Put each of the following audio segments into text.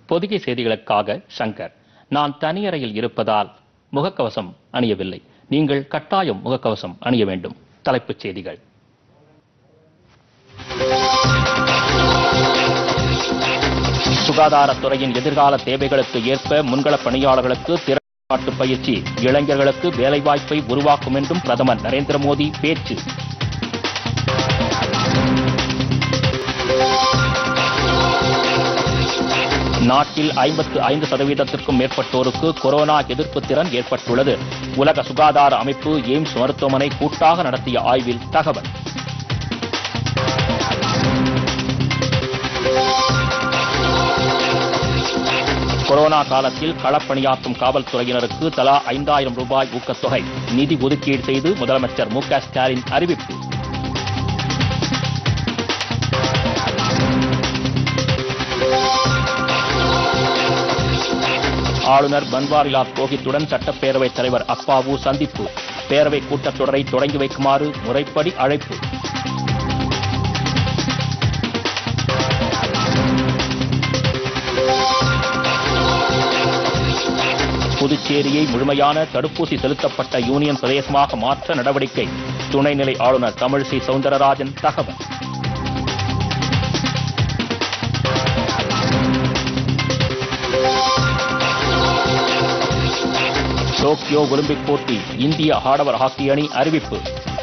பொதிகை செய்திகளுக்காக சங்கர் நான் தனியறையில் இருப்பதால் முகக்கவசம் அணியவில்லை நீங்கள் கட்டாயம் முகக்கவசம் அணிய வேண்டும் தலைப்புச் செய்திகள் சுகாதாரத்துறையின் எதிர்கால தேவைகளுக்கு ஏற்ப முன்கள பணியாளர்களுக்கு திறன்பாட்டு பயிற்சி இளைஞர்களுக்கு வேலைவாய்ப்பை உருவாக்கும் என்றும் பிரதமர் நரேந்திர மோடி பேச்சு நாட்டில் ஐம்பத்து ஐந்து சதவீதத்திற்கும் மேற்பட்டோருக்கு கொரோனா எதிர்ப்பு திறன் ஏற்பட்டுள்ளது உலக சுகாதார அமைப்பு எய்ம்ஸ் மருத்துவமனை கூட்டாக நடத்திய ஆய்வில் தகவல் கொரோனா காலத்தில் களப்பணியாற்றும் காவல்துறையினருக்கு தலா ஐந்தாயிரம் ரூபாய் ஊக்கத்தொகை நிதி ஒதுக்கீடு செய்து முதலமைச்சர் மு க ஸ்டாலின் அறிவிப்பு ஆளுநர் பன்வாரிலால் புரோஹித்துடன் சட்டப்பேரவைத் தலைவர் அப்பாவு சந்திப்பு பேரவை கூட்டத்தொடரை தொடங்கி வைக்குமாறு முறைப்படி அழைப்பு புதுச்சேரியை முழுமையான தடுப்பூசி செலுத்தப்பட்ட யூனியன் பிரதேசமாக மாற்ற நடவடிக்கை துணைநிலை ஆளுநர் தமிழிசை சவுந்தரராஜன் தகவல் டோக்கியோ ஒலிம்பிக் போட்டி இந்திய ஆடவர் ஹாக்கி அணி அறிவிப்பு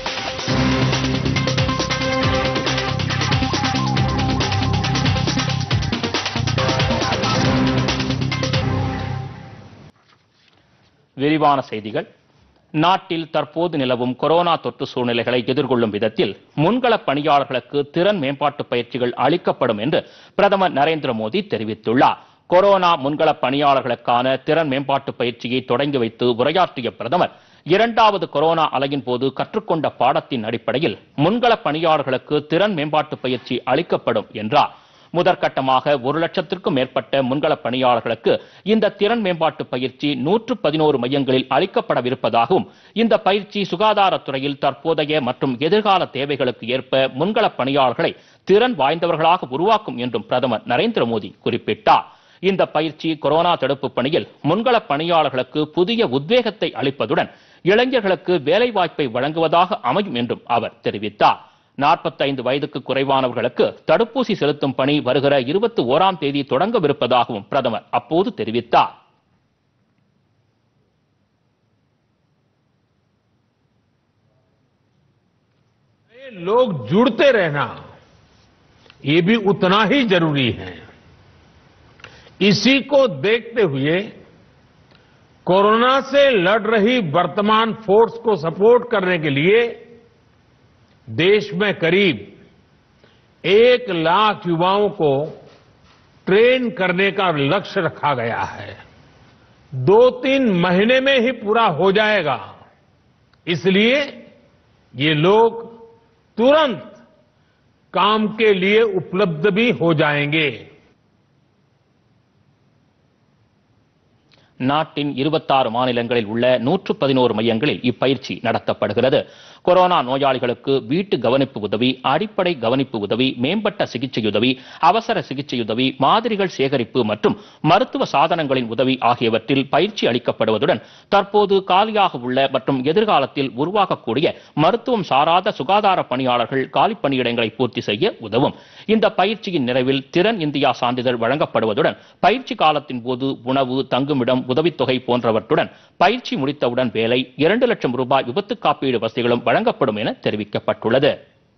விரிவான செய்திகள் நாட்டில் தற்போது நிலவும் கொரோனா தொற்று சூழ்நிலைகளை எதிர்கொள்ளும் விதத்தில் முன்கள பணியாளர்களுக்கு திறன் மேம்பாட்டு பயிற்சிகள் அளிக்கப்படும் என்று பிரதமர் நரேந்திர மோடி தெரிவித்துள்ளார் கொரோனா முன்கள பணியாளர்களுக்கான திறன் மேம்பாட்டு பயிற்சியை தொடங்கி வைத்து உரையாற்றிய பிரதமர் இரண்டாவது கொரோனா அலையின் போது கற்றுக்கொண்ட பாடத்தின் அடிப்படையில் முன்கள பணியாளர்களுக்கு திறன் மேம்பாட்டு பயிற்சி அளிக்கப்படும் என்றார் முதற்கட்டமாக ஒரு லட்சத்திற்கும் மேற்பட்ட முன்கள பணியாளர்களுக்கு இந்த திறன் மேம்பாட்டு பயிற்சி நூற்று பதினோரு மையங்களில் அளிக்கப்படவிருப்பதாகவும் இந்த பயிற்சி சுகாதாரத்துறையில் தற்போதைய மற்றும் எதிர்கால தேவைகளுக்கு ஏற்ப முன்கள பணியாளர்களை திறன் வாய்ந்தவர்களாக உருவாக்கும் என்றும் பிரதமர் நரேந்திர மோடி குறிப்பிட்டார் இந்த பயிற்சி கொரோனா தடுப்பு பணியில் முன்கள பணியாளர்களுக்கு புதிய உத்வேகத்தை அளிப்பதுடன் இளைஞர்களுக்கு வேலைவாய்ப்பை வழங்குவதாக அமையும் என்றும் அவர் தெரிவித்தார் நாற்பத்தைந்து வயதுக்கு குறைவானவர்களுக்கு தடுப்பூசி செலுத்தும் பணி வருகிற இருபத்தி ஓராம் தேதி தொடங்கவிருப்பதாகவும் பிரதமர் அப்போது தெரிவித்தார் लोग जुड़ते रहना ये भी उतना ही जरूरी है इसी को देखते हुए कोरोना से लड़ रही वर्तमान फोर्स को सपोर्ट करने के लिए देश में करीब एक लाख युवाओं को ट्रेन करने का लक्ष्य रखा गया है दो तीन महीने में ही पूरा हो जाएगा इसलिए ये लोग तुरंत काम के लिए उपलब्ध भी हो जाएंगे நாட்டின் இருபத்தாறு மாநிலங்களில் உள்ள நூற்று பதினோரு மையங்களில் இப்பயிற்சி நடத்தப்படுகிறது கொரோனா நோயாளிகளுக்கு வீட்டு கவனிப்பு உதவி அடிப்படை கவனிப்பு உதவி மேம்பட்ட சிகிச்சையுதவி அவசர சிகிச்சையுதவி மாதிரிகள் சேகரிப்பு மற்றும் மருத்துவ சாதனங்களின் உதவி ஆகியவற்றில் பயிற்சி அளிக்கப்படுவதுடன் தற்போது காலியாக உள்ள மற்றும் எதிர்காலத்தில் உருவாகக்கூடிய மருத்துவம் சாராத சுகாதார பணியாளர்கள் காலி பணியிடங்களை பூர்த்தி செய்ய உதவும் இந்த பயிற்சியின் நிறைவில் திறன் இந்தியா சான்றிதழ் வழங்கப்படுவதுடன் பயிற்சி காலத்தின் போது உணவு தங்குமிடம் உதவித்தொகை போன்றவற்றுடன் பயிற்சி முடித்தவுடன் வேலை இரண்டு லட்சம் ரூபாய் விபத்து காப்பீடு வசதிகளும் வழங்கப்படும் என தெரிவிக்கப்பட்டுள்ளது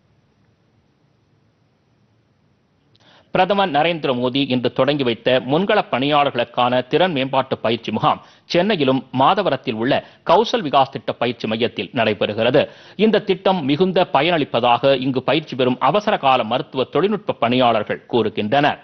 பிரதமர் நரேந்திர மோடி இன்று தொடங்கி வைத்த முன்கள பணியாளர்களுக்கான திறன் மேம்பாட்டு பயிற்சி முகாம் சென்னையிலும் மாதவரத்தில் உள்ள கௌசல் விகாஸ் திட்ட பயிற்சி மையத்தில் நடைபெறுகிறது இந்த திட்டம் மிகுந்த பயனளிப்பதாக இங்கு பயிற்சி பெறும் அவசர கால மருத்துவ தொழில்நுட்ப பணியாளர்கள் கூறுகின்றனர்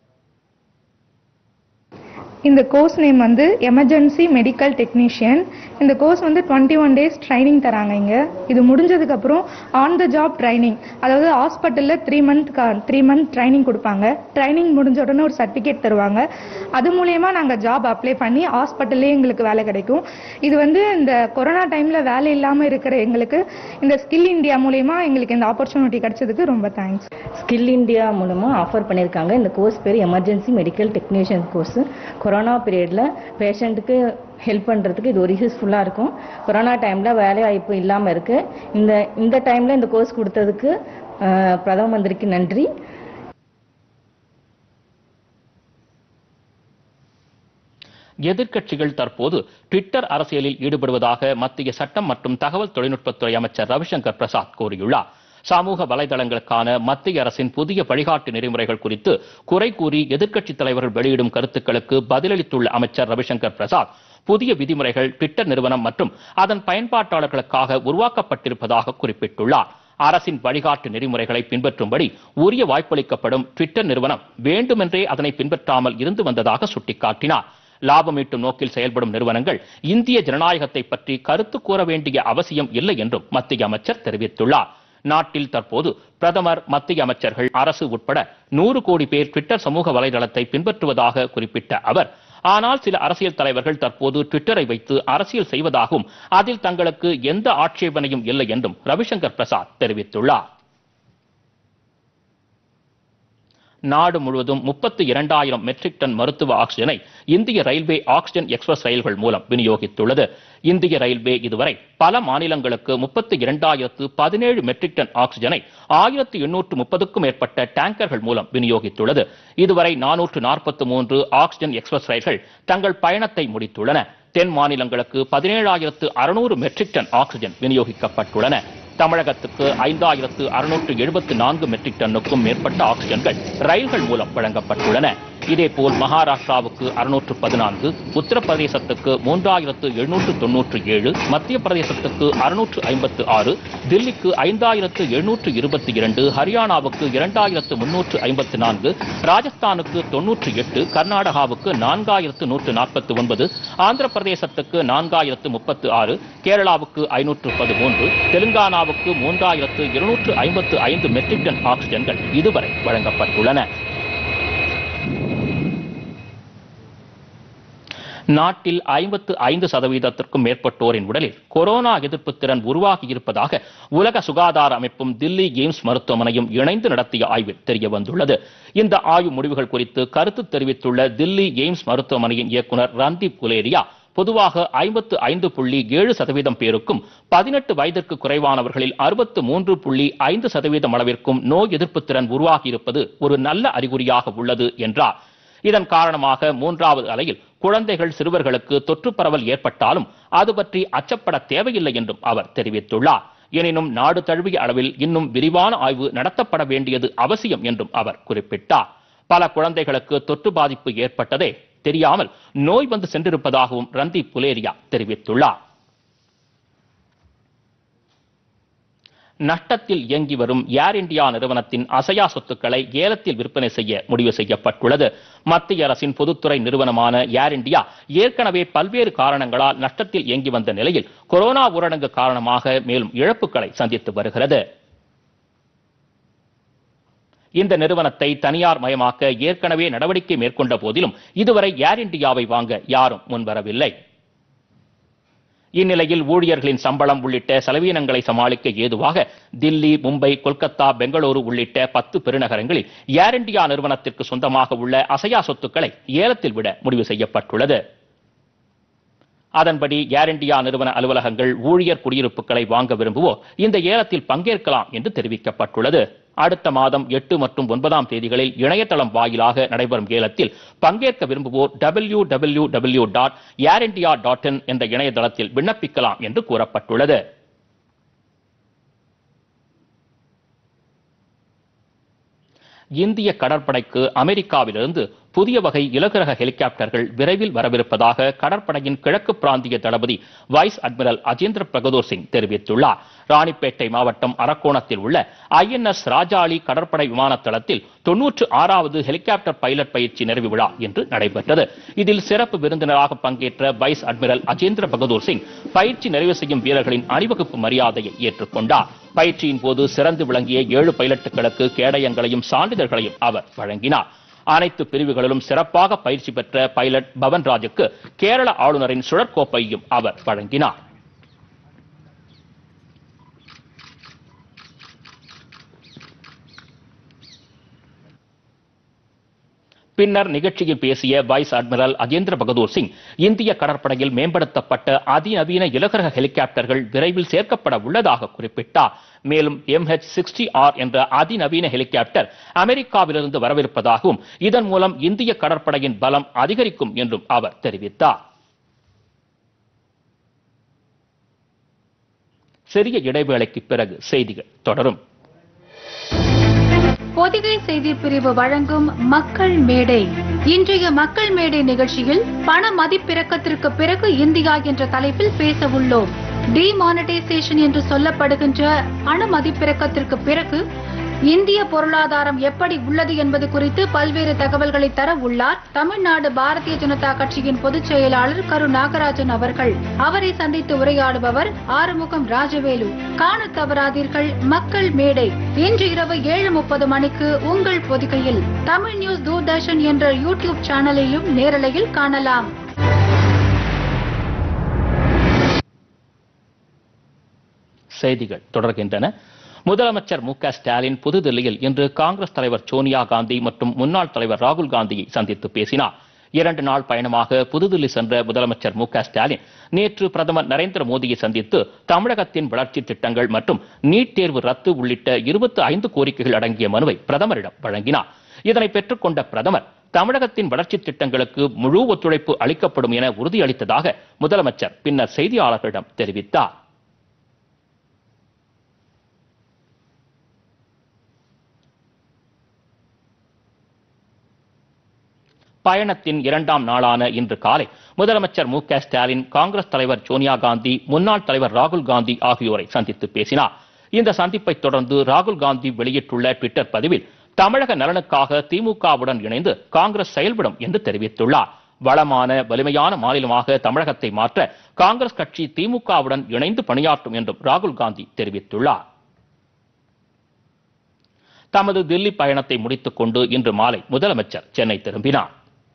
இந்த கோர்ஸ் நேம் வந்து எமர்ஜென்சி மெடிக்கல் டெக்னீஷியன் இந்த கோர்ஸ் வந்து டுவெண்ட்டி ஒன் டேஸ் ட்ரைனிங் தராங்க இங்கே இது முடிஞ்சதுக்கப்புறம் ஆன் த ஜாப் ட்ரைனிங் அதாவது ஹாஸ்பிட்டலில் three month three month training கொடுப்பாங்க ட்ரைனிங் முடிஞ்ச உடனே ஒரு சர்டிஃபிகேட் தருவாங்க அது மூலயமா நாங்கள் ஜாப் அப்ளை பண்ணி ஹாஸ்பிட்டல்லே எங்களுக்கு வேலை கிடைக்கும் இது வந்து இந்த கொரோனா டைமில் வேலை இல்லாமல் இருக்கிற எங்களுக்கு இந்த ஸ்கில் இந்தியா மூலயமா எங்களுக்கு இந்த ஆப்பர்ச்சுனிட்டி கிடைச்சதுக்கு ரொம்ப தேங்க்ஸ் ஸ்கில் இந்தியா மூலமாக ஆஃபர் பண்ணியிருக்காங்க இந்த கோர்ஸ் பேர் emergency medical technician course corona period பேஷண்ட்டுக்கு ஹெல்ப் பண்ணுறதுக்கு இது ஒரு யூஸ்ஃபுல்லாக இருக்கும் கொரோனா டைமில் வேலை வாய்ப்பு இல்லாமல் இருக்குது இந்த இந்த டைமில் இந்த கோர்ஸ் கொடுத்ததுக்கு அஹ், பிரதம மந்திரிக்கு நன்றி எதிர்க்கட்சிகள் தற்போது ட்விட்டர் அரசியலில் ஈடுபடுவதாக மத்திய சட்டம் மற்றும் தகவல் தொழில்நுட்பத்துறை அமைச்சர் ரவிசங்கர் பிரசாத் கூறியுள்ளார் சமூக வலைதளங்களுக்கான மத்திய அரசின் புதிய வழிகாட்டு நெறிமுறைகள் குறித்து குறை கூறி எதிர்க்கட்சித் தலைவர்கள் வெளியிடும் கருத்துக்களுக்கு பதிலளித்துள்ள அமைச்சர் ரவிசங்கர் பிரசாத் புதிய விதிமுறைகள் ட்விட்டர் நிறுவனம் மற்றும் அதன் பயன்பாட்டாளர்களுக்காக உருவாக்கப்பட்டிருப்பதாக குறிப்பிட்டுள்ளார் அரசின் வழிகாட்டு நெறிமுறைகளை பின்பற்றும்படி உரிய வாய்ப்பளிக்கப்படும் ட்விட்டர் நிறுவனம் வேண்டுமென்றே அதனை பின்பற்றாமல் இருந்து வந்ததாக சுட்டிக்காட்டினார் லாபம் ஈட்டும் நோக்கில் செயல்படும் நிறுவனங்கள் இந்திய ஜனநாயகத்தை பற்றி கருத்து கூற வேண்டிய அவசியம் இல்லை என்றும் மத்திய அமைச்சர் தெரிவித்துள்ளார் நாட்டில் தற்போது பிரதமர் மத்திய அமைச்சர்கள் அரசு உட்பட நூறு கோடி பேர் ட்விட்டர் சமூக வலைதளத்தை பின்பற்றுவதாக குறிப்பிட்ட அவர் ஆனால் சில அரசியல் தலைவர்கள் தற்போது ட்விட்டரை வைத்து அரசியல் செய்வதாகவும் அதில் தங்களுக்கு எந்த ஆட்சேபனையும் இல்லை என்றும் ரவிசங்கர் பிரசாத் தெரிவித்துள்ளார் நாடு முழுவதும் முப்பத்தி இரண்டாயிரம் மெட்ரிக் டன் மருத்துவ ஆக்சிஜனை இந்திய ரயில்வே ஆக்சிஜன் எக்ஸ்பிரஸ் ரயில்கள் மூலம் விநியோகித்துள்ளது இந்திய ரயில்வே இதுவரை பல மாநிலங்களுக்கு முப்பத்தி இரண்டாயிரத்து பதினேழு மெட்ரிக் டன் ஆக்சிஜனை ஆயிரத்து எண்ணூற்று முப்பதுக்கும் மேற்பட்ட டேங்கர்கள் மூலம் விநியோகித்துள்ளது இதுவரை நானூற்று நாற்பத்தி மூன்று ஆக்சிஜன் எக்ஸ்பிரஸ் ரயில்கள் தங்கள் பயணத்தை முடித்துள்ளன தென் மாநிலங்களுக்கு பதினேழாயிரத்து அறுநூறு மெட்ரிக் டன் ஆக்சிஜன் விநியோகிக்கப்பட்டுள்ளன தமிழகத்துக்கு ஐந்தாயிரத்து அறுநூற்று எழுபத்து நான்கு மெட்ரிக் டன்னுக்கும் மேற்பட்ட ஆக்சிஜன்கள் ரயில்கள் மூலம் வழங்கப்பட்டுள்ளன இதேபோல் மகாராஷ்டிராவுக்கு அறுநூற்று பதினான்கு உத்தரப்பிரதேசத்துக்கு மூன்றாயிரத்து எழுநூற்று தொன்னூற்று ஏழு மத்திய பிரதேசத்துக்கு அறுநூற்று ஐம்பத்து ஆறு தில்லிக்கு ஐந்தாயிரத்து எழுநூற்று இருபத்தி இரண்டு ஹரியானாவுக்கு இரண்டாயிரத்து முன்னூற்று ஐம்பத்து நான்கு ராஜஸ்தானுக்கு தொன்னூற்று எட்டு கர்நாடகாவுக்கு நான்காயிரத்து நூற்று நாற்பத்தி ஒன்பது ஆந்திர பிரதேசத்துக்கு நான்காயிரத்து முப்பத்து ஆறு கேரளாவுக்கு ஐநூற்று பதிமூன்று தெலுங்கானாவுக்கு மூன்றாயிரத்து இருநூற்று ஐம்பத்து ஐந்து மெட்ரிக் டன் ஆக்சிஜன்கள் இதுவரை வழங்கப்பட்டுள்ளன நாட்டில் ஐம்பத்து ஐந்து சதவீதத்திற்கும் மேற்பட்டோரின் உடலில் கொரோனா எதிர்ப்பு திறன் உருவாகி இருப்பதாக உலக சுகாதார அமைப்பும் தில்லி எய்ம்ஸ் மருத்துவமனையும் இணைந்து நடத்திய ஆய்வில் தெரிய வந்துள்ளது இந்த ஆய்வு முடிவுகள் குறித்து கருத்து தெரிவித்துள்ள தில்லி எய்ம்ஸ் மருத்துவமனையின் இயக்குனர் ரந்தீப் குலேரியா பொதுவாக ஐம்பத்து ஐந்து புள்ளி ஏழு சதவீதம் பேருக்கும் பதினெட்டு வயதிற்கு குறைவானவர்களில் அறுபத்து மூன்று புள்ளி ஐந்து சதவீதம் அளவிற்கும் நோய் எதிர்ப்பு திறன் உருவாகியிருப்பது ஒரு நல்ல அறிகுறியாக உள்ளது என்றார் இதன் காரணமாக மூன்றாவது அலையில் குழந்தைகள் சிறுவர்களுக்கு தொற்று பரவல் ஏற்பட்டாலும் அது பற்றி அச்சப்பட தேவையில்லை என்றும் அவர் தெரிவித்துள்ளார் எனினும் நாடு தழுவிய அளவில் இன்னும் விரிவான ஆய்வு நடத்தப்பட வேண்டியது அவசியம் என்றும் அவர் குறிப்பிட்டார் பல குழந்தைகளுக்கு தொற்று பாதிப்பு ஏற்பட்டதே தெரியாமல் நோய் வந்து சென்றிருப்பதாகவும் ரந்தீப் புலேரியா தெரிவித்துள்ளார் நஷ்டத்தில் இயங்கி வரும் ஏர் இந்தியா நிறுவனத்தின் அசையா சொத்துக்களை ஏலத்தில் விற்பனை செய்ய முடிவு செய்யப்பட்டுள்ளது மத்திய அரசின் பொதுத்துறை நிறுவனமான ஏர் இந்தியா ஏற்கனவே பல்வேறு காரணங்களால் நஷ்டத்தில் இயங்கி வந்த நிலையில் கொரோனா ஊரடங்கு காரணமாக மேலும் இழப்புகளை சந்தித்து வருகிறது இந்த நிறுவனத்தை தனியார் மயமாக்க ஏற்கனவே நடவடிக்கை மேற்கொண்ட போதிலும் இதுவரை ஏர் இந்தியாவை வாங்க யாரும் முன்வரவில்லை இந்நிலையில் ஊழியர்களின் சம்பளம் உள்ளிட்ட செலவீனங்களை சமாளிக்க ஏதுவாக தில்லி மும்பை கொல்கத்தா பெங்களூரு உள்ளிட்ட பத்து பெருநகரங்களில் ஏர் இந்தியா நிறுவனத்திற்கு சொந்தமாக உள்ள அசையா சொத்துக்களை ஏலத்தில் விட முடிவு செய்யப்பட்டுள்ளது அதன்படி ஏர் இந்தியா நிறுவன அலுவலகங்கள் ஊழியர் குடியிருப்புகளை வாங்க விரும்புவோர் இந்த ஏலத்தில் பங்கேற்கலாம் என்று தெரிவிக்கப்பட்டுள்ளது அடுத்த மாதம் எட்டு மற்றும் ஒன்பதாம் தேதிகளில் இணையதளம் வாயிலாக நடைபெறும் ஏலத்தில் பங்கேற்க விரும்புவோர் W W W dot Air India dot in என்ற இணையதளத்தில் விண்ணப்பிக்கலாம் என்று கூறப்பட்டுள்ளது இந்திய கடற்படைக்கு அமெரிக்காவிலிருந்து புதிய வகை இலகுரக ஹெலிகாப்டர்கள் விரைவில் வரவிருப்பதாக கடற்படையின் கிழக்கு பிராந்திய தளபதி வைஸ் அட்மிரல் அஜேந்திர பிரகதோர் சிங் தெரிவித்துள்ளார் ராணிப்பேட்டை மாவட்டம் அரக்கோணத்தில் உள்ள ஐஎன்எஸ் ராஜாளி கடற்படை விமான தளத்தில் தொன்னூற்று ஆறாவது ஹெலிகாப்டர் பைலட் பயிற்சி நிறைவு விழா இன்று நடைபெற்றது இதில் சிறப்பு விருந்தினராக பங்கேற்ற வைஸ் அட்மிரல் அஜேந்திர பகதூர் சிங் பயிற்சி நிறைவு செய்யும் வீரர்களின் அணிவகுப்பு மரியாதையை ஏற்றுக்கொண்டார் பயிற்சியின் போது சிறந்து விளங்கிய ஏழு பைலட்டுகளுக்கு கேடயங்களையும் சான்றிதழ்களையும் அவர் வழங்கினார் அனைத்து பிரிவுகளிலும் சிறப்பாக பயிற்சி பெற்ற பைலட் பவன்ராஜுக்கு கேரள ஆளுநரின் சுழற்கோப்பையும் அவர் வழங்கினார் பின்னர் நிகழ்ச்சியில் பேசிய வைஸ் அட்மிரல் அஜேந்திர பகதூர் சிங் இந்திய கடற்படையில் மேம்படுத்தப்பட்ட அதிநவீன இலகுரக ஹெலிகாப்டர்கள் விரைவில் சேர்க்கப்பட உள்ளதாக குறிப்பிட்டார் மேலும் எம்ஹெச் சிக்ஸ்டி ஆர் என்ற அதிநவீன ஹெலிகாப்டர் அமெரிக்காவிலிருந்து வரவிருப்பதாகவும் இதன் மூலம் இந்திய கடற்படையின் பலம் அதிகரிக்கும் என்றும் அவர் தெரிவித்தார் சிறிய இடைவேளைக்கு பிறகு செய்திகள் தொடரும் பொதிகை செய்தி பிரிவு வழங்கும் மக்கள் மேடை இன்றைய மக்கள் மேடை நிகழ்ச்சியில் பண மதிப்பிறக்கத்திற்கு பிறகு இந்தியா என்ற தலைப்பில் பேச உள்ளோம் டிமானிட்டைசேஷன் என்று சொல்லப்படுகின்ற பண மதிப்பிறக்கத்திற்கு பிறகு இந்திய பொருளாதாரம் எப்படி உள்ளது என்பது குறித்து பல்வேறு தகவல்களை தர உள்ளார் தமிழ்நாடு பாரதிய ஜனதா கட்சியின் பொதுச் செயலாளர் கரு நாகராஜன் அவர்கள் அவரை சந்தித்து உரையாடுபவர் ஆறுமுகம் ராஜவேலு காண தவறாதீர்கள் மக்கள் மேடை இன்று இரவு ஏழு முப்பது மணிக்கு உங்கள் பொதிகையில் தமிழ் நியூஸ் தூர்தர்ஷன் என்ற யூடியூப் சேனலிலும் நேரலையில் காணலாம் செய்திகள் தொடர்கின்றன முதலமைச்சர் மு க ஸ்டாலின் புதுதில்லியில் இன்று காங்கிரஸ் தலைவர் சோனியா காந்தி மற்றும் முன்னாள் தலைவர் ராகுல் காந்தியை சந்தித்து பேசினார் இரண்டு நாள் பயணமாக புதுதில்லி சென்ற முதலமைச்சர் மு க ஸ்டாலின் நேற்று பிரதமர் நரேந்திர மோடியை சந்தித்து தமிழகத்தின் வளர்ச்சி திட்டங்கள் மற்றும் நீட் தேர்வு ரத்து உள்ளிட்ட இருபத்தி ஐந்து கோரிக்கைகள் அடங்கிய மனுவை பிரதமரிடம் வழங்கினார் இதனை பெற்றுக்கொண்ட பிரதமர் தமிழகத்தின் வளர்ச்சி திட்டங்களுக்கு முழு ஒத்துழைப்பு அளிக்கப்படும் என உறுதியளித்ததாக முதலமைச்சர் பின்னர் செய்தியாளர்களிடம் தெரிவித்தார் பயணத்தின் இரண்டாம் நாளான இன்று காலை முதலமைச்சர் மு க ஸ்டாலின் காங்கிரஸ் தலைவர் சோனியா காந்தி முன்னாள் தலைவர் ராகுல் காந்தி ஆகியோரை சந்தித்து பேசினார் இந்த சந்திப்பை தொடர்ந்து ராகுல் காந்தி வெளியிட்டுள்ள ட்விட்டர் பதிவில் தமிழக நலனுக்காக திமுகவுடன் இணைந்து காங்கிரஸ் செயல்படும் என்று தெரிவித்துள்ளார் வளமான வலிமையான மாநிலமாக தமிழகத்தை மாற்ற காங்கிரஸ் கட்சி திமுகவுடன் இணைந்து பணியாற்றும் என்றும் ராகுல் காந்தி தெரிவித்துள்ளார் தமது தில்லி பயணத்தை முடித்துக் கொண்டு இன்று மாலை முதலமைச்சர் சென்னை திரும்பினார்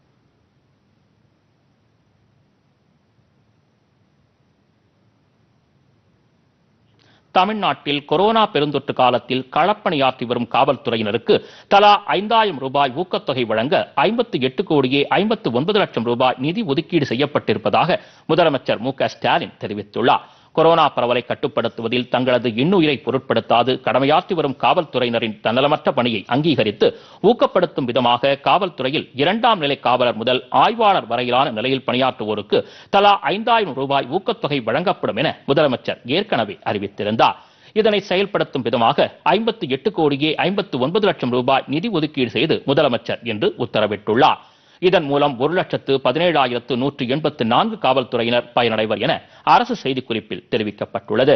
தமிழ்நாட்டில் கொரோனா பெருந்தொற்று காலத்தில் களப்பணியாற்றி வரும் காவல்துறையினருக்கு தலா ஐந்தாயிரம் ரூபாய் ஊக்கத்தொகை வழங்க ஐம்பத்தி எட்டு கோடியே ஐம்பத்து ஒன்பது லட்சம் ரூபாய் நிதி ஒதுக்கீடு செய்யப்பட்டிருப்பதாக முதலமைச்சர் மு க ஸ்டாலின் தெரிவித்துள்ளார் கொரோனா பரவலை கட்டுப்படுத்துவதில் தங்களது இன்னுயிரை பொருட்படுத்தாது கடமையாற்றி வரும் காவல்துறையினரின் தன்னலமற்ற பணியை அங்கீகரித்து ஊக்கப்படுத்தும் விதமாக காவல்துறையில் இரண்டாம் நிலை காவலர் முதல் ஆய்வாளர் வரையிலான நிலையில் பணியாற்றுவோருக்கு தலா ஐந்தாயிரம் ரூபாய் ஊக்கத்தொகை வழங்கப்படும் என முதலமைச்சர் ஏற்கனவே அறிவித்திருந்தார் இதனை செயல்படுத்தும் விதமாக ஐம்பத்தி எட்டு கோடியே ஐம்பத்து ஒன்பது லட்சம் ரூபாய் நிதி ஒதுக்கீடு செய்து முதலமைச்சர் இன்று உத்தரவிட்டுள்ளார் இதன் மூலம் ஒரு லட்சத்து பதினேழாயிரத்து நூற்று எண்பத்து நான்கு காவல்துறையினர் பயனடைவர் என அரசு செய்திக்குறிப்பில் தெரிவிக்கப்பட்டுள்ளது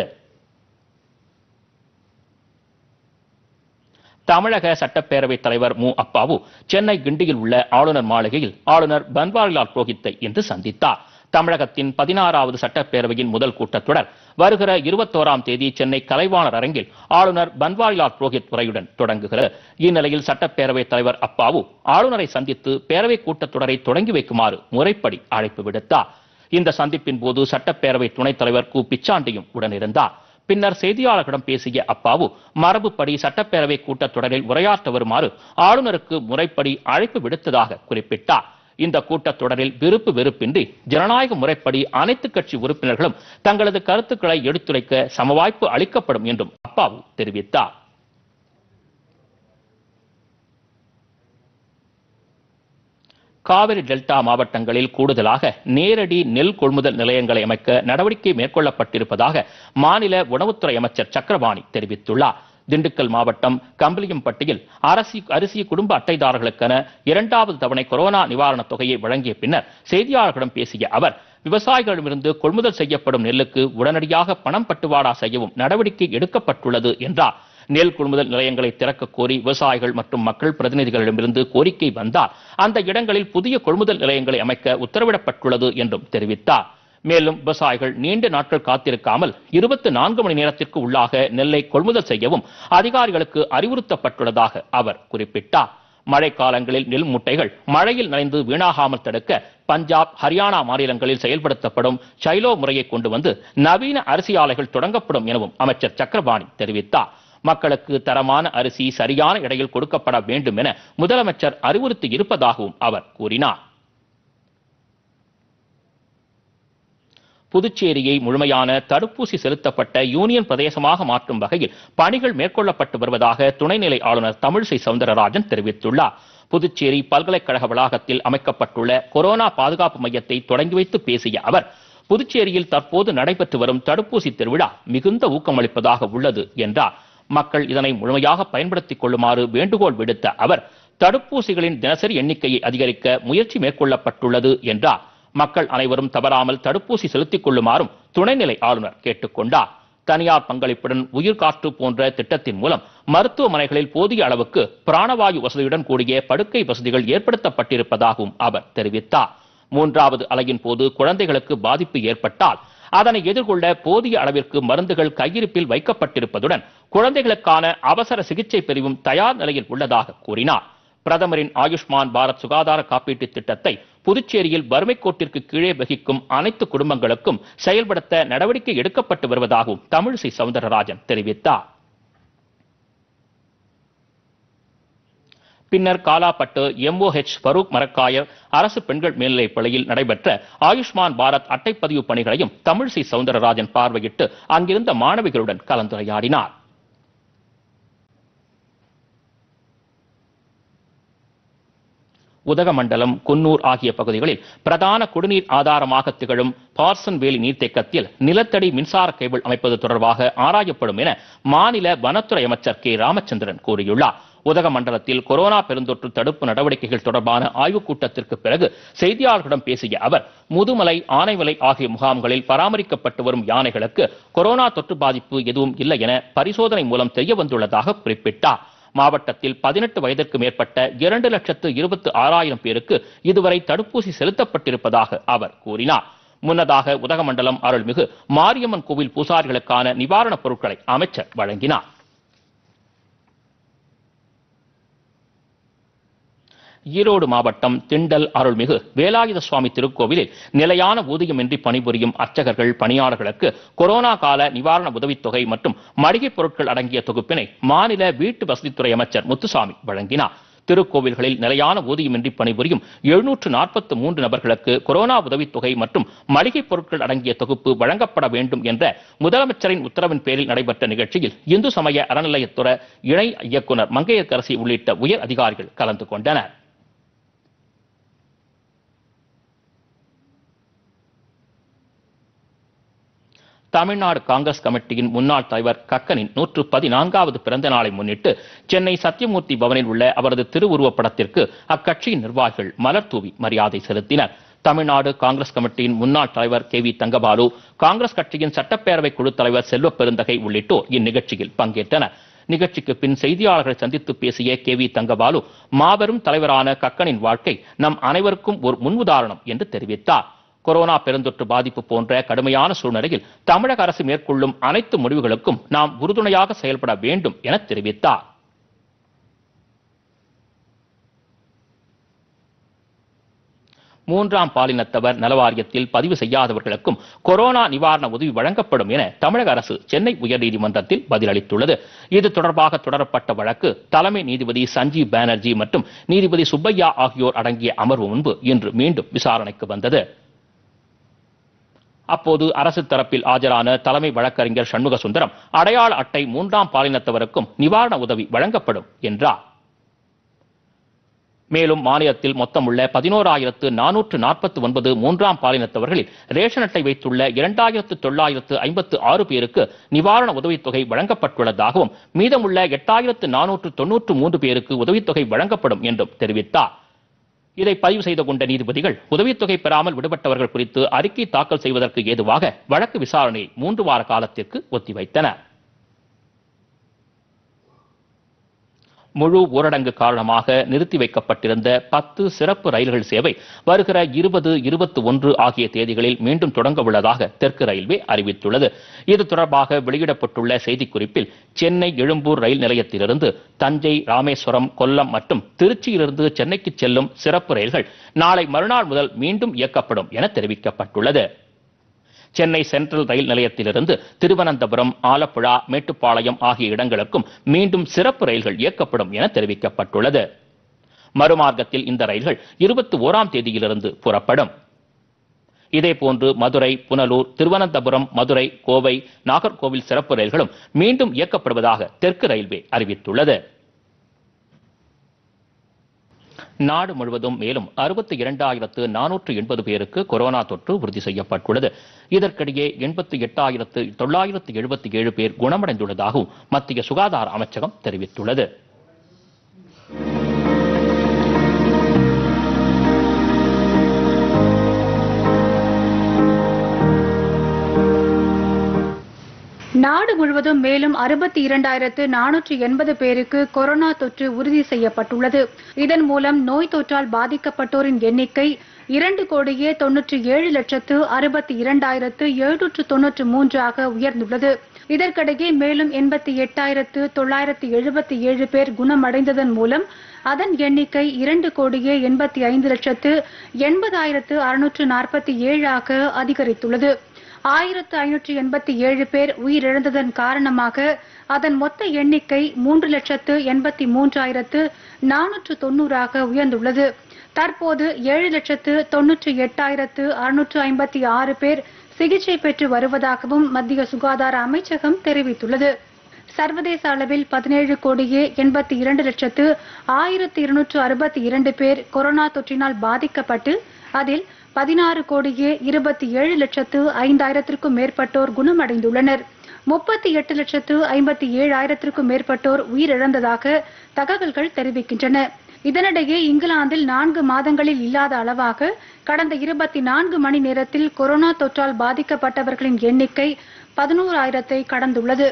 தமிழக சட்டப்பேரவைத் தலைவர் மு அப்பாவு சென்னை கிண்டியில் உள்ள ஆளுநர் மாளிகையில் ஆளுநர் பன்வாரிலால் புரோஹித்தை இன்று சந்தித்தார் தமிழகத்தின் பதினாறாவது சட்டப்பேரவையின் முதல் கூட்டத்தொடர் வருகிற இருபத்தோராம் தேதி சென்னை கலைவாணர் அரங்கில் ஆளுநர் பன்வாரிலால் புரோஹித் உரையுடன் தொடங்குகிறது இந்நிலையில் சட்டப்பேரவைத் தலைவர் அப்பாவு ஆளுநரை சந்தித்து பேரவை கூட்டத்தொடரை தொடங்கி வைக்குமாறு முறைப்படி அழைப்பு விடுத்தார் இந்த சந்திப்பின் போது சட்டப்பேரவை துணைத் தலைவர் கு பிச்சாண்டியும் உடனிருந்தார் பின்னர் செய்தியாளர்களிடம் பேசிய அப்பாவு மரபுப்படி சட்டப்பேரவை கூட்டத்தொடரில் உரையாற்ற வருமாறு ஆளுநருக்கு முறைப்படி அழைப்பு விடுத்ததாக குறிப்பிட்டார் இந்த கூட்டத்தொடரில் விருப்பு வெறுப்பின்றி ஜனநாயக முறைப்படி அனைத்து கட்சி உறுப்பினர்களும் தங்களது கருத்துக்களை எடுத்துரைக்க சமவாய்ப்பு அளிக்கப்படும் என்றும் அப்பாவு தெரிவித்தார் காவிரி டெல்டா மாவட்டங்களில் கூடுதலாக நேரடி நெல் கொள்முதல் நிலையங்களை அமைக்க நடவடிக்கை மேற்கொள்ளப்பட்டிருப்பதாக மாநில உணவுத்துறை அமைச்சர் சக்கரபாணி தெரிவித்துள்ளார் திண்டுக்கல் மாவட்டம் கம்பளியம்பட்டியில் அரசி அரிசி குடும்ப அட்டைதாரர்களுக்கென இரண்டாவது தவணை கொரோனா நிவாரணத் தொகையை வழங்கிய பின்னர் செய்தியாளர்களிடம் பேசிய அவர் விவசாயிகளிடமிருந்து கொள்முதல் செய்யப்படும் நெல்லுக்கு உடனடியாக பணம் பட்டுவாடா செய்யவும் நடவடிக்கை எடுக்கப்பட்டுள்ளது என்றார் நெல் கொள்முதல் நிலையங்களை திறக்க கோரி விவசாயிகள் மற்றும் மக்கள் பிரதிநிதிகளிடமிருந்து கோரிக்கை வந்தால் அந்த இடங்களில் புதிய கொள்முதல் நிலையங்களை அமைக்க உத்தரவிடப்பட்டுள்ளது என்றும் தெரிவித்தார் மேலும் விவசாயிகள் நீண்ட நாட்கள் காத்திருக்காமல் இருபத்தி நான்கு மணி நேரத்திற்கு உள்ளாக நெல்லை கொள்முதல் செய்யவும் அதிகாரிகளுக்கு அறிவுறுத்தப்பட்டுள்ளதாக அவர் குறிப்பிட்டார் மழை காலங்களில் நெல் மூட்டைகள் மழையில் நனைந்து வீணாகாமல் தடுக்க பஞ்சாப் ஹரியானா மாநிலங்களில் செயல்படுத்தப்படும் சைலோ முறையை கொண்டு வந்து நவீன அரிசி ஆலைகள் தொடங்கப்படும் எனவும் அமைச்சர் சக்கரபாணி தெரிவித்தார் மக்களுக்கு தரமான அரிசி சரியான இடையில் கொடுக்கப்பட வேண்டும் என முதலமைச்சர் அறிவுறுத்தி இருப்பதாகவும் அவர் கூறினார் புதுச்சேரியை முழுமையான தடுப்பூசி செலுத்தப்பட்ட யூனியன் பிரதேசமாக மாற்றும் வகையில் பணிகள் மேற்கொள்ளப்பட்டு வருவதாக துணைநிலை ஆளுநர் தமிழிசை சவுந்தரராஜன் தெரிவித்துள்ளார் புதுச்சேரி பல்கலைக்கழக வளாகத்தில் அமைக்கப்பட்டுள்ள கொரோனா பாதுகாப்பு மையத்தை தொடங்கி வைத்து பேசிய அவர் புதுச்சேரியில் தற்போது நடைபெற்று வரும் தடுப்பூசி திருவிழா மிகுந்த ஊக்கமளிப்பதாக உள்ளது என்றார் மக்கள் இதனை முழுமையாக பயன்படுத்திக் கொள்ளுமாறு வேண்டுகோள் விடுத்த அவர் தடுப்பூசிகளின் தினசரி எண்ணிக்கையை அதிகரிக்க முயற்சி மேற்கொள்ளப்பட்டுள்ளது என்றார் மக்கள் அனைவரும் தவறாமல் தடுப்பூசி செலுத்திக் கொள்ளுமாறும் துணைநிலை ஆளுநர் கேட்டுக்கொண்டார் தனியார் பங்களிப்புடன் உயிர்காற்று போன்ற திட்டத்தின் மூலம் மருத்துவமனைகளில் போதிய அளவுக்கு பிராணவாயு வசதியுடன் கூடிய படுக்கை வசதிகள் ஏற்படுத்தப்பட்டிருப்பதாகவும் அவர் தெரிவித்தார் மூன்றாவது அலையின் போது குழந்தைகளுக்கு பாதிப்பு ஏற்பட்டால் அதனை எதிர்கொள்ள போதிய அளவிற்கு மருந்துகள் கையிருப்பில் வைக்கப்பட்டிருப்பதுடன் குழந்தைகளுக்கான அவசர சிகிச்சை பிரிவும் தயார் நிலையில் உள்ளதாக கூறினார் பிரதமரின் ஆயுஷ்மான் பாரத் சுகாதார காப்பீட்டுத் திட்டத்தை புதுச்சேரியில் வறுமைக் கோட்டிற்கு கீழே வகிக்கும் அனைத்து குடும்பங்களுக்கும் செயல்படுத்த நடவடிக்கை எடுக்கப்பட்டு வருவதாகவும் தமிழிசை சவுந்தரராஜன் தெரிவித்தார் பின்னர் காலாப்பட்டு எம்ஓஹெச் ஃபரூக் மரக்காயர் அரசு பெண்கள் மேல்நிலைப் பள்ளியில் நடைபெற்ற ஆயுஷ்மான் பாரத் அட்டைப்பதிவு பணிகளையும் தமிழிசை சவுந்தரராஜன் பார்வையிட்டு அங்கிருந்த மாணவிகளுடன் கலந்துரையாடினார் உதகமண்டலம் குன்னூர் ஆகிய பகுதிகளில் பிரதான குடிநீர் ஆதாரமாக திகழும் பார்சன் வேலி நீர்த்தேக்கத்தில் நிலத்தடி மின்சார கேபிள் அமைப்பது தொடர்பாக ஆராயப்படும் என மாநில வனத்துறை அமைச்சர் கே ராமச்சந்திரன் கூறியுள்ளார் உதகமண்டலத்தில் கொரோனா பெருந்தொற்று தடுப்பு நடவடிக்கைகள் தொடர்பான ஆய்வுக் கூட்டத்திற்கு பிறகு செய்தியாளர்களிடம் பேசிய அவர் முதுமலை ஆனைமலை ஆகிய முகாம்களில் பராமரிக்கப்பட்டு வரும் யானைகளுக்கு கொரோனா தொற்று பாதிப்பு எதுவும் இல்லை என பரிசோதனை மூலம் தெரிய வந்துள்ளதாக குறிப்பிட்டார் மாவட்டத்தில் பதினெட்டு வயதிற்கு மேற்பட்ட இரண்டு லட்சத்து இருபத்து ஆறாயிரம் பேருக்கு இதுவரை தடுப்பூசி செலுத்தப்பட்டிருப்பதாக அவர் கூறினார் முன்னதாக உதகமண்டலம் அருள்மிகு மாரியம்மன் கோவில் பூசாரிகளுக்கான நிவாரணப் பொருட்களை அமைச்சர் வழங்கினார் ஈரோடு மாவட்டம் திண்டல் அருள்மிகு வேலாயுத சுவாமி திருக்கோவிலில் நிலையான ஊதியமின்றி பணிபுரியும் அர்ச்சகர்கள் பணியாளர்களுக்கு கொரோனா கால நிவாரண உதவித்தொகை மற்றும் மளிகைப் பொருட்கள் அடங்கிய தொகுப்பினை மாநில வீட்டு வசதித்துறை அமைச்சர் முத்துசாமி வழங்கினார் திருக்கோவில்களில் நிலையான ஊதியமின்றி பணிபுரியும் எழுநூற்று நாற்பத்து மூன்று நபர்களுக்கு கொரோனா உதவித்தொகை மற்றும் மளிகைப் பொருட்கள் அடங்கிய தொகுப்பு வழங்கப்பட வேண்டும் என்ற முதலமைச்சரின் உத்தரவின் பேரில் நடைபெற்ற நிகழ்ச்சியில் இந்து சமய அறநிலையத்துறை இணை இயக்குனர் மங்கையர்கரசி உள்ளிட்ட உயர் அதிகாரிகள் கலந்து கொண்டனர் தமிழ்நாடு காங்கிரஸ் கமிட்டியின் முன்னாள் தலைவர் கக்கனின் நூற்று பதினான்காவது பிறந்த நாளை முன்னிட்டு சென்னை சத்தியமூர்த்தி பவனில் உள்ள அவரது திருவுருவப் படத்திற்கு அக்கட்சியின் நிர்வாகிகள் மலர் தூவி மரியாதை செலுத்தினர் தமிழ்நாடு காங்கிரஸ் கமிட்டியின் முன்னாள் தலைவர் கே வி தங்கபாலு காங்கிரஸ் கட்சியின் சட்டப்பேரவை குழு தலைவர் செல்வ பெருந்தகை உள்ளிட்டோர் இந்நிகழ்ச்சியில் பங்கேற்றனர் நிகழ்ச்சிக்கு பின் செய்தியாளர்களை சந்தித்து பேசிய கே வி தங்கபாலு மாபெரும் தலைவரான கக்கனின் வாழ்க்கை நம் அனைவருக்கும் ஒரு முன்னுதாரணம் என்று தெரிவித்தார் கொரோனா பெருந்தொற்று பாதிப்பு போன்ற கடுமையான சூழ்நிலையில் தமிழக அரசு மேற்கொள்ளும் அனைத்து முடிவுகளுக்கும் நாம் உறுதுணையாக செயல்பட வேண்டும் என தெரிவித்தார் மூன்றாம் பாலினத்தவர் நலவாரியத்தில் பதிவு செய்யாதவர்களுக்கும் கொரோனா நிவாரண உதவி வழங்கப்படும் என தமிழக அரசு சென்னை உயர்நீதிமன்றத்தில் பதிலளித்துள்ளது இது தொடர்பாக தொடரப்பட்ட வழக்கு தலைமை நீதிபதி சஞ்சீவ் பானர்ஜி மற்றும் நீதிபதி சுப்பையா ஆகியோர் அடங்கிய அமர்வு முன்பு இன்று மீண்டும் விசாரணைக்கு வந்தது அப்போது அரசு தரப்பில் ஆஜரான தலைமை வழக்கறிஞர் சண்முக சுந்தரம் அடையாள அட்டை மூன்றாம் பாலினத்தவருக்கும் நிவாரண உதவி வழங்கப்படும் என்றார் மேலும் மாநிலத்தில் மொத்தம் உள்ள பதினோராயிரத்து நானூற்று நாற்பத்தி ஒன்பது மூன்றாம் பாலினத்தவர்களில் ரேஷன் அட்டை வைத்துள்ள இரண்டாயிரத்து தொள்ளாயிரத்து ஐம்பத்து ஆறு பேருக்கு நிவாரண உதவித்தொகை வழங்கப்பட்டுள்ளதாகவும் மீதமுள்ள எட்டாயிரத்து நானூற்று தொன்னூற்று மூன்று பேருக்கு உதவித்தொகை வழங்கப்படும் என்றும் தெரிவித்தார் இதை பதிவு செய்து கொண்ட நீதிபதிகள் உதவித்தொகை பெறாமல் விடுபட்டவர்கள் குறித்து அறிக்கை தாக்கல் செய்வதற்கு ஏதுவாக வழக்கு விசாரணையை மூன்று வார காலத்திற்கு ஒத்திவைத்தனர் முழு ஊரடங்கு காரணமாக நிறுத்தி வைக்கப்பட்டிருந்த பத்து சிறப்பு ரயில்கள் சேவை வருகிற இருபது இருபத்தி ஒன்று ஆகிய தேதிகளில் மீண்டும் தொடங்க உள்ளதாக தெற்கு ரயில்வே அறிவித்துள்ளது இது தொடர்பாக வெளியிடப்பட்டுள்ள செய்திக்குறிப்பில் சென்னை எழும்பூர் ரயில் நிலையத்திலிருந்து தஞ்சை ராமேஸ்வரம் கொல்லம் மற்றும் திருச்சியிலிருந்து சென்னைக்கு செல்லும் சிறப்பு ரயில்கள் நாளை மறுநாள் முதல் மீண்டும் இயக்கப்படும் என தெரிவிக்கப்பட்டுள்ளது சென்னை சென்ட்ரல் ரயில் நிலையத்திலிருந்து திருவனந்தபுரம் ஆலப்புழா மேட்டுப்பாளையம் ஆகிய இடங்களுக்கும் மீண்டும் சிறப்பு ரயில்கள் இயக்கப்படும் என தெரிவிக்கப்பட்டுள்ளது மறுமார்க்கத்தில் இந்த ரயில்கள் இருபத்தி ஓராம் தேதியிலிருந்து புறப்படும் இதேபோன்று மதுரை புனலூர் திருவனந்தபுரம் மதுரை கோவை நாகர்கோவில் சிறப்பு ரயில்களும் மீண்டும் இயக்கப்படுவதாக தெற்கு ரயில்வே அறிவித்துள்ளது நாடு முழுவதும் மேலும் அறுபத்தி இரண்டாயிரத்து நானூற்று எண்பது பேருக்கு கொரோனா தொற்று உறுதி செய்யப்பட்டுள்ளது இதற்கிடையே எண்பத்தி எட்டாயிரத்து தொள்ளாயிரத்து எழுபத்தி ஏழு பேர் குணமடைந்துள்ளதாகவும் மத்திய சுகாதார அமைச்சகம் தெரிவித்துள்ளது நாடு முழுவதும் மேலும் அறுபத்தி இரண்டாயிரத்து நானூற்று எண்பது பேருக்கு கொரோனா தொற்று உறுதி செய்யப்பட்டுள்ளது இதன் மூலம் நோய் தொற்றால் பாதிக்கப்பட்டோரின் எண்ணிக்கை இரண்டு கோடியே தொன்னூற்றி ஏழு லட்சத்து அறுபத்தி இரண்டாயிரத்து எழுநூற்று தொன்னூற்று மூன்றாக உயர்ந்துள்ளது இதற்கிடையே மேலும் எண்பத்தி எட்டாயிரத்து தொள்ளாயிரத்து எழுபத்தி ஏழு பேர் குணமடைந்ததன் மூலம் அதன் எண்ணிக்கை இரண்டு கோடியே எண்பத்தி ஐந்து லட்சத்து எண்பதாயிரத்து அறுநூற்று நாற்பத்தி ஏழாக அதிகரித்துள்ளது ஆயிரத்து ஐநூற்று எண்பத்தி ஏழு பேர் உயிரிழந்ததன் காரணமாக அதன் மொத்த எண்ணிக்கை மூன்று லட்சத்து எண்பத்தி மூன்றாயிரத்து நானூற்று தொன்னூறாக உயர்ந்துள்ளது தற்போது ஏழு லட்சத்து தொன்னூற்றி எட்டாயிரத்து அறுநூற்று ஐம்பத்தி ஆறு பேர் சிகிச்சை பெற்று வருவதாகவும் மத்திய சுகாதார அமைச்சகம் தெரிவித்துள்ளது சர்வதேச அளவில் பதினேழு கோடியே எண்பத்தி இரண்டு லட்சத்து ஆயிரத்து இருநூற்று அறுபத்தி இரண்டு பேர் கொரோனா தொற்றினால் பாதிக்கப்பட்டு அதில் பதினாறு கோடியே இருபத்தி ஏழு லட்சத்து ஐந்தாயிரத்திற்கும் மேற்பட்டோர் குணமடைந்துள்ளனர் முப்பத்தி எட்டு லட்சத்து ஐம்பத்தி ஏழாயிரத்திற்கும் மேற்பட்டோர் உயிரிழந்ததாக தகவல்கள் தெரிவிக்கின்றன இதனிடையே இங்கிலாந்தில் நான்கு மாதங்களில் இல்லாத அளவாக கடந்த இருபத்தி நான்கு மணி நேரத்தில் கொரோனா தொற்றால் பாதிக்கப்பட்டவர்களின் எண்ணிக்கை பதினோராயிரத்தை கடந்துள்ளது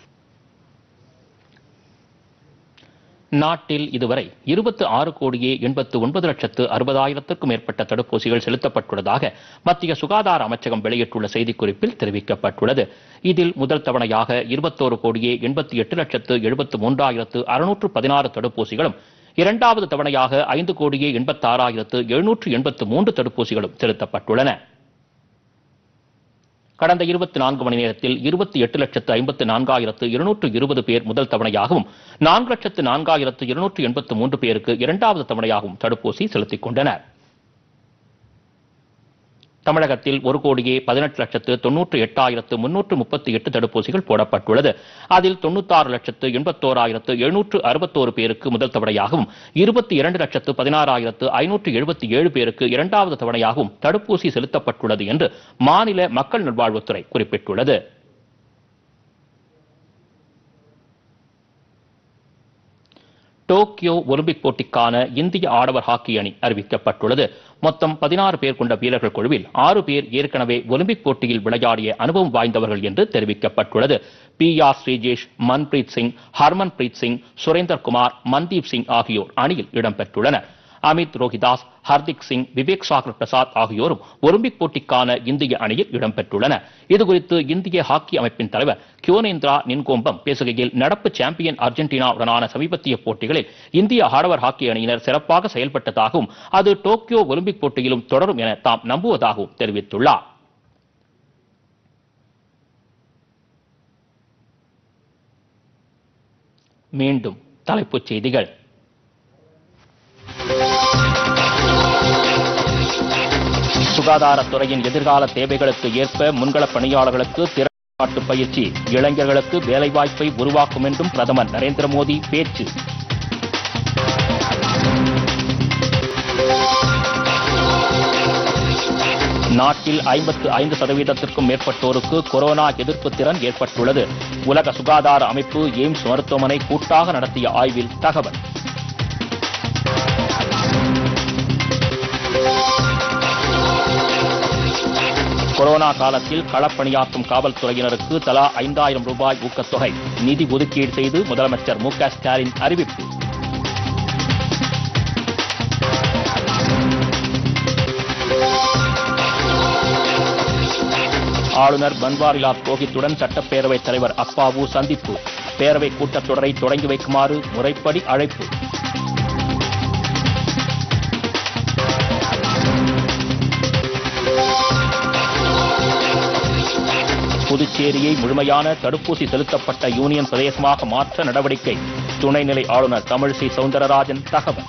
நாட்டில் இதுவரை இருபத்தி ஆறு கோடியே எண்பத்து ஒன்பது லட்சத்து அறுபதாயிரத்திற்கும் மேற்பட்ட தடுப்பூசிகள் செலுத்தப்பட்டுள்ளதாக மத்திய சுகாதார அமைச்சகம் வெளியிட்டுள்ள செய்திக்குறிப்பில் தெரிவிக்கப்பட்டுள்ளது இதில் முதல் தவணையாக இருபத்தோரு கோடியே எண்பத்தி எட்டு லட்சத்து எழுபத்து மூன்றாயிரத்து அறுநூற்று பதினாறு தடுப்பூசிகளும் இரண்டாவது தவணையாக ஐந்து கோடியே எண்பத்தாறாயிரத்து எழுநூற்று எண்பத்து மூன்று தடுப்பூசிகளும் செலுத்தப்பட்டுள்ளன கடந்த இருபத்தி நான்கு மணி நேரத்தில் இருபத்தி எட்டு லட்சத்து ஐம்பத்து நான்காயிரத்து இருநூற்று இருபது பேர் முதல் தவணையாகவும் நான்கு லட்சத்து நான்காயிரத்து இருநூற்று எண்பத்து மூன்று பேருக்கு இரண்டாவது தவணையாகவும் தடுப்பூசி செலுத்திக் கொண்டனர் தமிழகத்தில் ஒரு கோடியே பதினெட்டு லட்சத்து தொன்னூற்று எட்டாயிரத்து முன்னூற்று முப்பத்தி எட்டு தடுப்பூசிகள் போடப்பட்டுள்ளது அதில் தொண்ணூத்தாறு லட்சத்து எண்பத்தோராயிரத்து எழுநூற்று அறுபத்தோரு பேருக்கு முதல் தவணையாகவும் இருபத்தி இரண்டு லட்சத்து பதினாறாயிரத்து ஐநூற்று எழுபத்தி ஏழு பேருக்கு இரண்டாவது தவணையாகவும் தடுப்பூசி செலுத்தப்பட்டுள்ளது என்று மாநில மக்கள் நல்வாழ்வுத்துறை குறிப்பிட்டுள்ளது டோக்கியோ ஒலிம்பிக் போட்டிக்கான இந்திய ஆடவர் ஹாக்கி அணி அறிவிக்கப்பட்டுள்ளது மொத்தம் பதினாறு பேர் கொண்ட வீரர்கள் குழுவில் ஆறு பேர் ஏற்கனவே ஒலிம்பிக் போட்டியில் விளையாடிய அனுபவம் வாய்ந்தவர்கள் என்று தெரிவிக்கப்பட்டுள்ளது பி ஆர் ஸ்ரீஜேஷ் மன்பிரீத் சிங் ஹர்மன்பிரீத் சிங் சுரேந்தர் குமார் மன்தீப் சிங் ஆகியோர் அணியில் இடம்பெற்றுள்ளனர் அமித் ரோஹிதாஸ் ஹர்திக் சிங் விவேக் சாகர் பிரசாத் ஆகியோரும் ஒலிம்பிக் போட்டிக்கான இந்திய அணியில் இடம்பெற்றுள்ளனர் இதுகுறித்து இந்திய ஹாக்கி அமைப்பின் தலைவர் கியோனேந்திரா நின்கோம்பம் பேசுகையில் நடப்பு சாம்பியன் அர்ஜென்டினாவுடனான சமீபத்திய போட்டிகளில் இந்திய ஆடவர் ஹாக்கி அணியினர் சிறப்பாக செயல்பட்டதாகவும் அது டோக்கியோ ஒலிம்பிக் போட்டியிலும் தொடரும் என தாம் நம்புவதாகவும் தெரிவித்துள்ளார் மீண்டும் தலைப்புச் செய்திகள் சுகாதாரத்துறையின் எதிர்கால தேவைகளுக்கு ஏற்ப முன்கள பணியாளர்களுக்கு திறன்பாட்டு பயிற்சி இளைஞர்களுக்கு வேலைவாய்ப்பை உருவாக்கும் என்றும் பிரதமர் நரேந்திர மோடி பேச்சு நாட்டில் ஐம்பத்து ஐந்து சதவீதத்திற்கும் மேற்பட்டோருக்கு கொரோனா எதிர்ப்பு திறன் ஏற்பட்டுள்ளது உலக சுகாதார அமைப்பு எய்ம்ஸ் மருத்துவமனை கூட்டாக நடத்திய ஆய்வில் தகவல் கொரோனா காலத்தில் களப்பணியாற்றும் காவல்துறையினருக்கு தலா ஐந்தாயிரம் ரூபாய் ஊக்கத்தொகை நிதி ஒதுக்கீடு செய்து முதலமைச்சர் மு க ஸ்டாலின் அறிவிப்பு ஆளுநர் பன்வாரிலால் புரோஹித்துடன் சட்டப்பேரவைத் தலைவர் அப்பாவு சந்திப்பு பேரவை கூட்டத்தொடரை தொடங்கி வைக்குமாறு முறைப்படி அழைப்பு புதுச்சேரியை முழுமையான தடுப்பூசி செலுத்தப்பட்ட யூனியன் பிரதேசமாக மாற்ற நடவடிக்கை துணைநிலை ஆளுநர் தமிழிசை சவுந்தரராஜன் தகவல்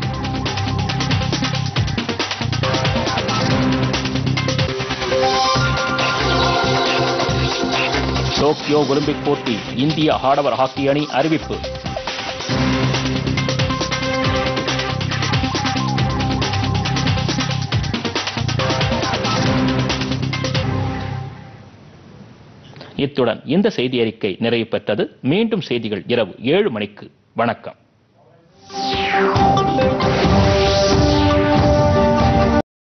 டோக்கியோ ஒலிம்பிக் போட்டி இந்திய ஆடவர் ஹாக்கி அணி அறிவிப்பு இத்துடன் இந்த செய்தி அறிக்கை நிறைவு பெற்றது மீண்டும் செய்திகள் இரவு ஏழு மணிக்கு வணக்கம்